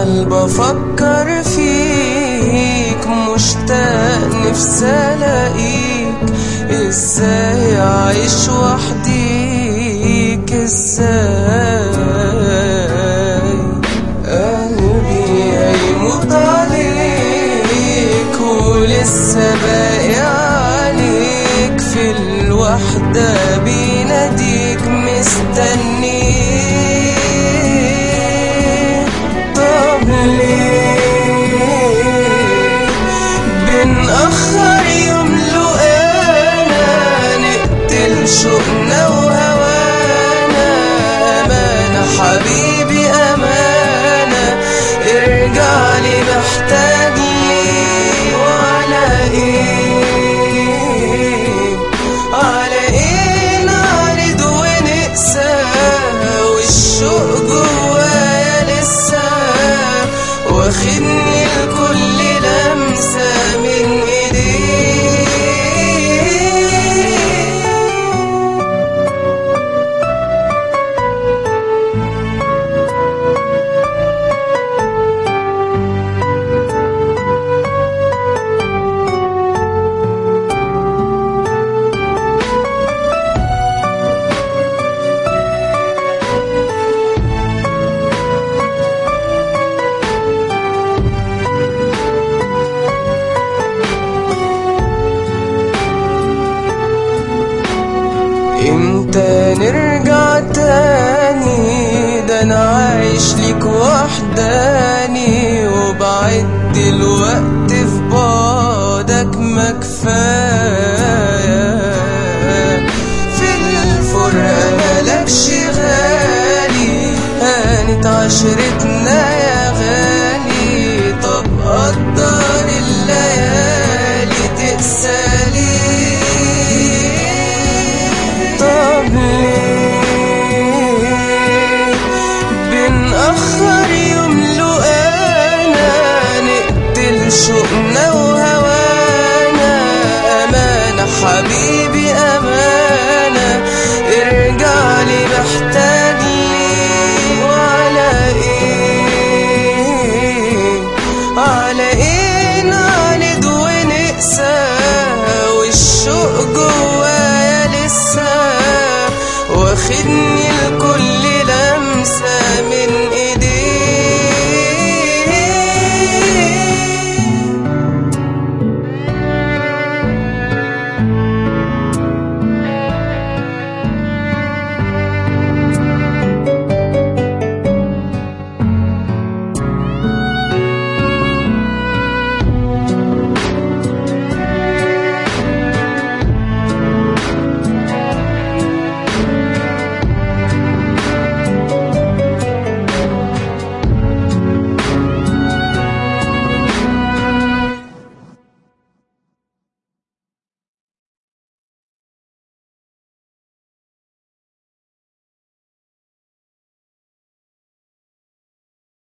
عمال بفكر فيك مشتاق نفسي الاقيك ازاي اعيش وحديك ازاي قلبي هيموت عليك ولسه باقي عليك في الوحدة بيناديك مستنيك طب ليه بنأخر يوم لقانا نقتل شوقنا وهوانا أمانة حبيبي أمانة ارجع لي محتاج لي وعلى ايه على ايه نعرض ونقسى والشوق جوايا لسه واخدني لكل لمسة من ايديك امتى نرجع تاني ده انا عايش ليك وحداني وبعد الوقت في بعدك ما كفايه في الفرقه ملكش غالي هانت عشرتنا